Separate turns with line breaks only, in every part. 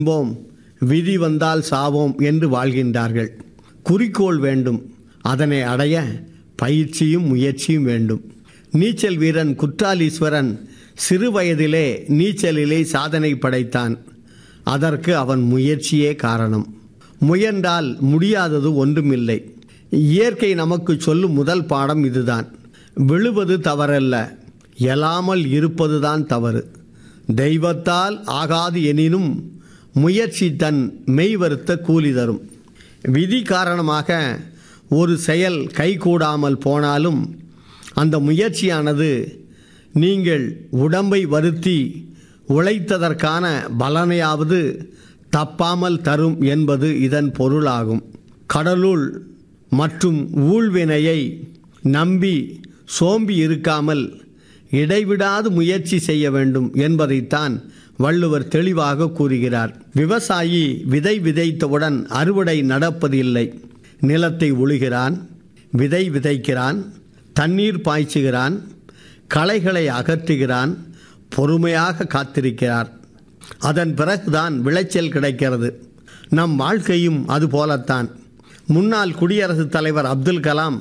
போம் விதி வந்தால் சாவோம் என்று வாழ்கின்றார்கள் குறிக்கோள் வேண்டும் அதனை அடைய பயிற்சியும் முயற்சியும் வேண்டும் நீச்சல் வீரன் குற்றாலீஸ்வரன் சிறு வயதிலே நீச்சலிலே சாதனை படைத்தான் அதற்கு அவன் முயற்சியே காரணம் முயன்றால் முடியாதது ஒன்றுமில்லை இயற்கை நமக்கு சொல்லும் முதல் பாடம் இதுதான் விழுவது தவறல்ல எழாமல் இருப்பதுதான் தவறு தெய்வத்தால் ஆகாது எனினும் முயற்சி தன் மெய்வருத்த கூலி தரும் விதி காரணமாக ஒரு செயல் கைகூடாமல் போனாலும் அந்த முயற்சியானது நீங்கள் உடம்பை வருத்தி உழைத்ததற்கான பலனையாவது தப்பாமல் தரும் என்பது இதன் பொருளாகும் கடலுள் மற்றும் ஊழ்வினையை நம்பி சோம்பி இருக்காமல் இடைவிடாது முயற்சி செய்ய வேண்டும் என்பதைத்தான் வள்ளுவர் தெளிவாக கூறுகிறார் விவசாயி விதை விதைத்தவுடன் அறுவடை நடப்பதில்லை நிலத்தை உழுகிறான் விதை விதைக்கிறான் தண்ணீர் பாய்ச்சுகிறான் களைகளை அகற்றுகிறான் பொறுமையாக காத்திருக்கிறார் அதன் பிறகுதான் விளைச்சல் கிடைக்கிறது நம் வாழ்க்கையும் அதுபோலத்தான் முன்னாள் குடியரசுத் தலைவர் அப்துல் கலாம்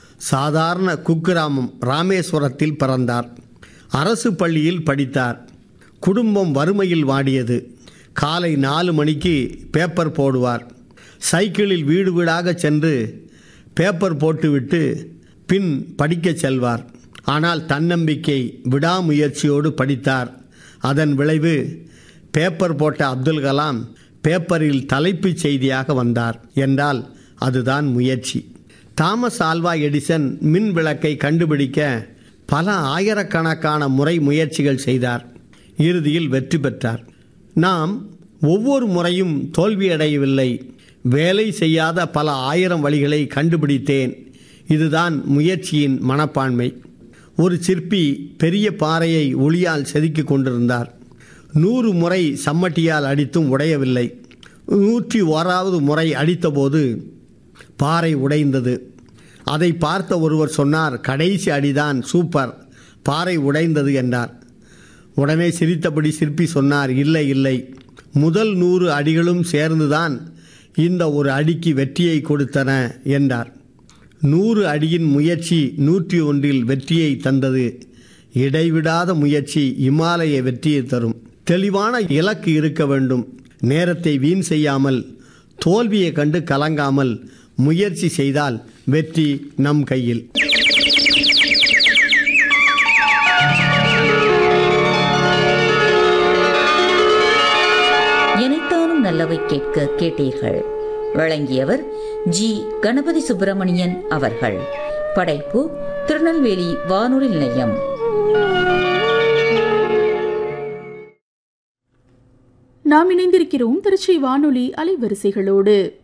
சாதாரண குக்கிராமம் ராமேஸ்வரத்தில் பிறந்தார் அரசு பள்ளியில் படித்தார் குடும்பம் வறுமையில் வாடியது காலை நாலு மணிக்கு பேப்பர் போடுவார் சைக்கிளில் வீடு வீடாக சென்று பேப்பர் போட்டுவிட்டு பின் படிக்கச் செல்வார் ஆனால் தன்னம்பிக்கை விடாமுயற்சியோடு படித்தார் அதன் விளைவு பேப்பர் போட்ட அப்துல் கலாம் பேப்பரில் தலைப்புச் செய்தியாக வந்தார் என்றால் அதுதான் முயற்சி தாமஸ் ஆல்வா எடிசன் மின் விளக்கை கண்டுபிடிக்க பல ஆயிரக்கணக்கான முறை முயற்சிகள் செய்தார் இறுதியில் வெற்றி பெற்றார் நாம் ஒவ்வொரு முறையும் தோல்வியடையவில்லை வேலை செய்யாத பல ஆயிரம் வழிகளை கண்டுபிடித்தேன் இதுதான் முயற்சியின் மனப்பான்மை ஒரு சிற்பி பெரிய பாறையை ஒளியால் செதுக்கிக் கொண்டிருந்தார் நூறு முறை சம்மட்டியால் அடித்தும் உடையவில்லை நூற்றி ஓராவது முறை அடித்தபோது பாறை உடைந்தது அதை பார்த்த ஒருவர் சொன்னார் கடைசி அடிதான் சூப்பர் பாறை உடைந்தது என்றார் உடனே சிரித்தபடி சிற்பி சொன்னார் இல்லை இல்லை முதல் நூறு அடிகளும் சேர்ந்துதான் இந்த ஒரு அடிக்கு வெற்றியை கொடுத்தன என்றார் நூறு அடியின் முயற்சி நூற்றி ஒன்றில் வெற்றியை தந்தது இடைவிடாத முயற்சி இமாலய வெற்றியை தரும் தெளிவான இலக்கு இருக்க வேண்டும் நேரத்தை வீண் செய்யாமல் தோல்வியை கண்டு கலங்காமல் முயற்சி செய்தால் வெற்றி நம் கையில்
எனைத்தானும் நல்லவை கேட்க கேட்டீர்கள் வழங்கியவர் ஜி கணபதி சுப்பிரமணியன் அவர்கள் படைப்பு திருநெல்வேலி வானொலி நிலையம்
நாம் இணைந்திருக்கிறோம் திருச்சி வானொலி அலைவரிசைகளோடு